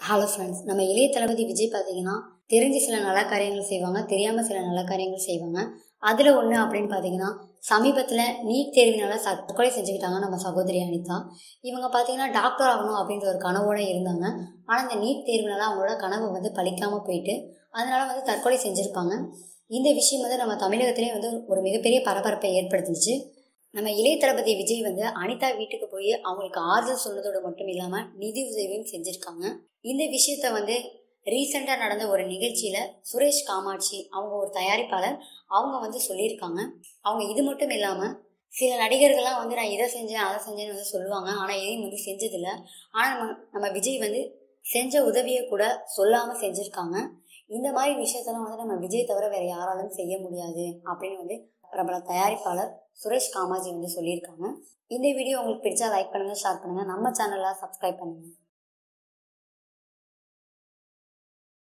hello friends நம்ம இளைய தளபதி விஜய் பார்த்தீங்கன்னா தெரிஞ்சு சில நல்ல காரியங்கள் செய்வாங்க தெரியாமல் சில நல்ல காரியங்கள் செய்வாங்க அதில் ஒன்று அப்படின்னு பார்த்தீங்கன்னா சமீபத்தில் நீட் தேர்வினால தற்கொலை செஞ்சுக்கிட்டாங்க நம்ம சகோதரி அனிதா இவங்க பார்த்தீங்கன்னா டாக்டர் ஆகணும் அப்படின்ற ஒரு கனவோடு இருந்தாங்க ஆனால் இந்த நீட் தேர்வினால அவங்களோட கனவு வந்து பழிக்காமல் போயிட்டு அதனால வந்து தற்கொலை செஞ்சுருப்பாங்க இந்த விஷயம் வந்து நம்ம தமிழகத்திலே வந்து ஒரு மிகப்பெரிய பரபரப்பை ஏற்படுத்துச்சு நம்ம இளைய தளபதி விஜய் வந்து அனிதா வீட்டுக்கு போய் அவங்களுக்கு ஆறுதல் சொன்னதோடு மட்டும் இல்லாமல் நிதி உதவியும் செஞ்சுருக்காங்க இந்த விஷயத்த வந்து ரீசெண்டாக நடந்த ஒரு நிகழ்ச்சியில் சுரேஷ் காமாட்சி அவங்க ஒரு தயாரிப்பாளர் அவங்க வந்து சொல்லியிருக்காங்க அவங்க இது மட்டும் இல்லாமல் சில நடிகர்கள்லாம் வந்து நான் இதை செஞ்சேன் அதை செஞ்சேன்னு வந்து சொல்லுவாங்க ஆனால் எதையும் வந்து செஞ்சதில்லை ஆனால் நம்ம நம்ம விஜய் வந்து செஞ்ச உதவியை கூட சொல்லாமல் செஞ்சுருக்காங்க இந்த மாதிரி விஷயத்தெல்லாம் வந்து நம்ம விஜய் தவிர வேறு யாராலும் செய்ய முடியாது அப்படின்னு வந்து பிரபல தயாரிப்பாளர் சுரேஷ் காமாஜி வந்து சொல்லியிருக்காங்க இந்த வீடியோ உங்களுக்கு பிடிச்சா லைக் பண்ணுங்கள் ஷேர் பண்ணுங்கள் நம்ம சேனலை சப்ஸ்கிரைப் பண்ணுங்கள்